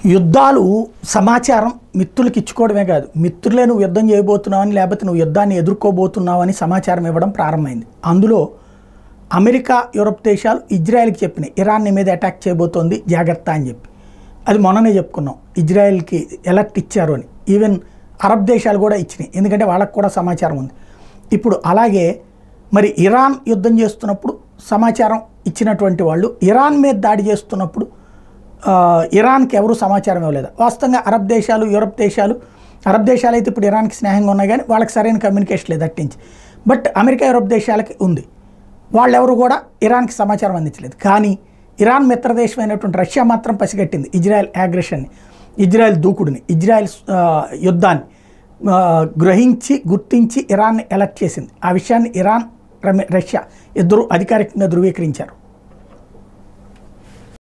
యుద్ధాలు సమాచారం మిత్రులకు ఇచ్చుకోవడమే కాదు మిత్రులే నువ్వు యుద్ధం చేయబోతున్నావని లేకపోతే నువ్వు యుద్ధాన్ని ఎదుర్కోబోతున్నావని సమాచారం ఇవ్వడం ప్రారంభమైంది అందులో అమెరికా యూరప్ దేశాలు ఇజ్రాయెల్కి చెప్పినాయి ఇరాన్ నీ మీద అటాక్ చేయబోతోంది జాగ్రత్త అని చెప్పి అది మొన్ననే చెప్పుకున్నాం ఇజ్రాయెల్కి ఎలర్ట్ ఇచ్చారు అని ఈవెన్ అరబ్ దేశాలు కూడా ఇచ్చినాయి ఎందుకంటే వాళ్ళకు కూడా సమాచారం ఉంది ఇప్పుడు అలాగే మరి ఇరాన్ యుద్ధం చేస్తున్నప్పుడు సమాచారం ఇచ్చినటువంటి వాళ్ళు ఇరాన్ మీద దాడి చేస్తున్నప్పుడు ఆ, ఇరాన్కి ఎవరు సమాచారం ఇవ్వలేదు వాస్తవంగా అరబ్ దేశాలు యూరప్ దేశాలు అరబ్ దేశాలు అయితే ఇప్పుడు ఇరాన్కి స్నేహంగా ఉన్నాయి కానీ వాళ్ళకి సరైన కమ్యూనికేషన్ లేదు అట్టించి బట్ అమెరికా యూరప్ దేశాలకి ఉంది వాళ్ళెవరు కూడా ఇరాన్కి సమాచారం అందించలేదు కానీ ఇరాన్ మిత్రదేశమైనటువంటి రష్యా మాత్రం పసిగట్టింది ఇజ్రాయెల్ అగ్రెషన్ని ఇజ్రాయెల్ దూకుడిని ఇజ్రాయెల్ ఆ, యుద్ధాన్ని ఆ, గ్రహించి గుర్తించి ఇరాన్ని ఎలర్ట్ చేసింది ఆ విషయాన్ని ఇరాన్ రమే- రష్యా ఇద్దరు అధికారికంగా ధృవీకరించారు